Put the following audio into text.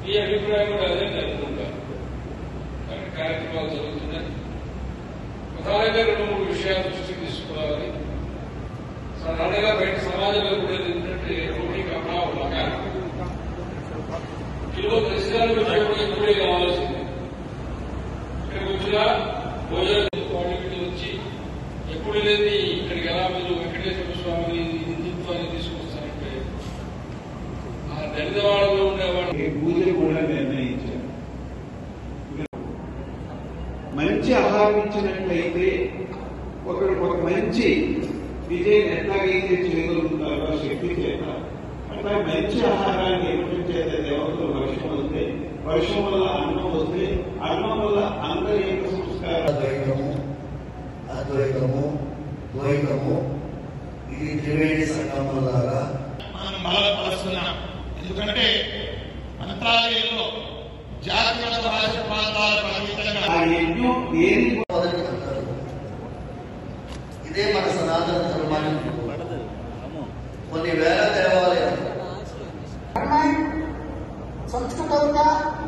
మీ అభిప్రాయం కూడా అదే నేను అనుకుంటాను కానీ కార్యక్రమాలు జరుగుతున్నాయి ప్రధానంగా రెండు మూడు విషయాలు దృష్టికి తీసుకోవాలి సాధారణంగా బయట సమాజంలో కూడా ఏంటంటే రోటీ కన్నా ఒక కిలో దర్శనాలు వచ్చేప్పుడు ఎప్పుడే కావాల్సింది ఇక్కడికి వచ్చినా భోజనం క్వాలిటీ వచ్చి ఎప్పుడు లేని ఇక్కడికి ఎలా మీరు వెంకటేశ్వర స్వామిని హిందుత్వాన్ని తీసుకొస్తారంటే ఆ దళితవాడలో ఉండేవాడు ఈ పూజలు కూడా నిర్ణయించారు మంచి ఆహారం ఇచ్చినట్లయితే ఒకరికి ఒక మంచి విజయం ఎట్లాగైతే చేయగలుగుతారో ఆ శక్తి చేత అట్లా మంచి ఆహారాన్ని ఇవ్వడం చేత దేవతలు వర్షం వస్తే వర్షం వల్ల అన్నం వస్తే అన్నం వల్ల అంతర్యేక సంస్కారం ద్వైతము అద్వైతము ద్వైతము ఇది త్రివేణి సంగమం లాగా మనం బలపరుస్తున్నాం ఎందుకంటే మంత్రాలయంలో జాతీయ భాష ప్రాంతాలకు అతీతంగా ఆ యజ్ఞం దేనికి మొదటి అంటారు ఇదే మన సనాతన ధర్మానికి కొన్ని వేల దేవాలయాలు సంస్కృతంగా